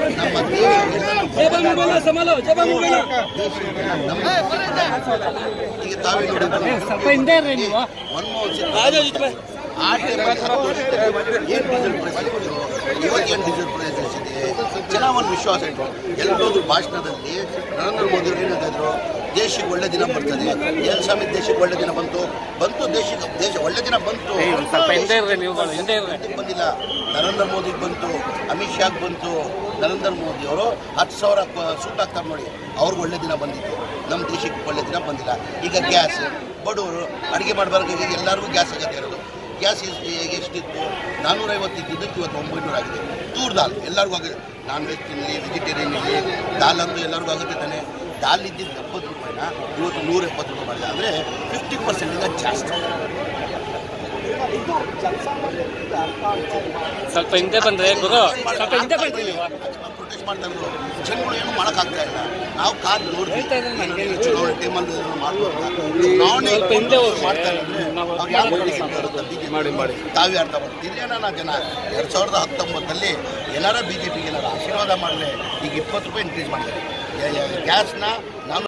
ನಮ್ಮ ದೇಶಕ್ಕೆ ಈಗ ತಾವೇ ನೋಡಿ ಮನಮೋಹನ್ ಸಿಂಗ್ ಆ ಟೈಮಲ್ಲಿ ಏನು ಡೀಸೆಲ್ ಪ್ರೈಸ್ ಇತ್ತು ಇವಾಗ ಏನು ಡೀಸೆಲ್ ಪ್ರೈಸ್ ಇದೆ ಜನ ಒಂದು ವಿಶ್ವಾಸ ಇಟ್ಟು ಎಲ್ಲೋದ್ರು ಭಾಷಣದಲ್ಲಿ ನರೇಂದ್ರ ಮೋದಿ ಅವರು ಏನಿದ್ರು ದೇಶಕ್ಕೆ ಒಳ್ಳೆ ದಿನ ಬರ್ತದೆ ಏನ್ ಸ್ವಾಮಿ ದೇಶಕ್ಕೆ ಒಳ್ಳೆ ದಿನ ಬಂತು ಬಂತು ದೇಶಕ್ಕೆ ದೇಶ ಒಳ್ಳೆ ದಿನ ಬಂತು ಸ್ವಲ್ಪ ಹಿಂದೆ ಇರ್ರಿ ನೀವುಗಳು ಹಿಂದೆ ಇರ್ರಿ ಇದಕ್ಕೆ ಬಂದಿಲ್ಲ ನರೇಂದ್ರ ಮೋದಿಗೆ ಬಂತು ಅಮಿತ್ ಶಾಗ್ ಬಂತು ನರೇಂದ್ರ ಮೋದಿ ಅವರು ಹತ್ತು ಸಾವಿರ ಕ- ಸೂಟ್ ಹಾಕ್ತಾರೆ ನೋಡಿ ಅವ್ರಿಗೆ ಒಳ್ಳೆ ದಿನ ಬಂದಿತ್ತು ನಮ್ಮ ದೇಶಕ್ಕೆ ಒಳ್ಳೆ ದಿನ ಬಂದಿಲ್ಲ ಈಗ ಗ್ಯಾಸ್ ಬಡವರು ಅಡುಗೆ ಮಾಡಬಾರ್ದು ಎಲ್ಲರಿಗೂ ಗ್ಯಾಸ್ ಆಗತ್ತೆ ಇರೋದು ಗ್ಯಾಸ್ ಎಷ್ಟಿತ್ತು ನಾನ್ನೂರೈವತ್ತು ಇದ್ದಿದ್ದಕ್ಕೆ ಇವತ್ತು ಒಂಬೈನೂರು ಆಗಿದೆ ತೂರ್ ದಾಲ್ ಎಲ್ಲರಿಗೂ ಆಗಿದೆ ನಾನ್ ವೆಜ್ ತಿನ್ನಲಿ ವೆಜಿಟೇರಿಯನ್ ಇರಲಿ ದಾಲ್ ಅಂತೂ ಎಲ್ಲರಿಗೂ ಆಗುತ್ತೆ ತಾನೆ ದಾಲ್ ಇದ್ದಿದ್ದು ಎಪ್ಪತ್ತು ರೂಪಾಯಿನ ಇವತ್ತು ನೂರ ಎಪ್ಪತ್ತು ರೂಪಾಯಿ ಮಾಡಿದೆ ಅಂದರೆ ಫಿಫ್ಟಿ ಪರ್ಸೆಂಟಿಂದ ಜಾಸ್ತಿ ಸ್ವಲ್ಪ ಹಿಂದೆ ಬಂದ್ರೆ ಗುರು ಸ್ವಲ್ಪ ಹಿಂದೆ ಬನ್ರಿ ನೀವು ಪ್ರೊಟೆಸ್ಟ್ ಮಾಡ್ತಾ ಇದ್ರು ಜನಗಳು ಏನು ಮಾಡೋಕ್ಕಾಗ್ತಾ ಇಲ್ಲ ನಾವು ಕಾದು ನೋಡ್ತೀವಿ ಹೇಳ್ತಾ ಇದ್ದಾರೆ ನಾನು ಏನು ಚುನಾವಣೆ ಟೈಮಲ್ಲಿ ಮಾಡ್ಬೋದು ಚುನಾವಣೆ ಸ್ವಲ್ಪ ಹಿಂದೆ ಹೋಗಿ. ಮಾಡ್ತಾ ಇದ್ರೆ ನಾವು ಅವ್ರು ಯಾವ politics ಬರುತ್ತೆ BJP? ಮಾಡಿ, ಮಾಡಿ. ತಾವೇ ಅರ್ಥ ಮಾಡ್ತೀವಿ ಹಿರಿಯಣ್ಣ ಜನ ಎರಡು ಸಾವಿರದ ಹತ್ತೊಂಬತ್ತಲ್ಲಿ ಏನಾರ ಬಿ ಜೆ ಪಿಗೆ ಏನಾರ ಆಶೀರ್ವಾದ ಮಾಡಲಿ ಈಗ ಇಪ್ಪತ್ತು ರೂಪಾಯಿ ಇನ್ಕ್ರೀಸ್ ಮಾಡಿದ್ದಾರೆ ಗ್ಯಾಸ್ನ ನಾನು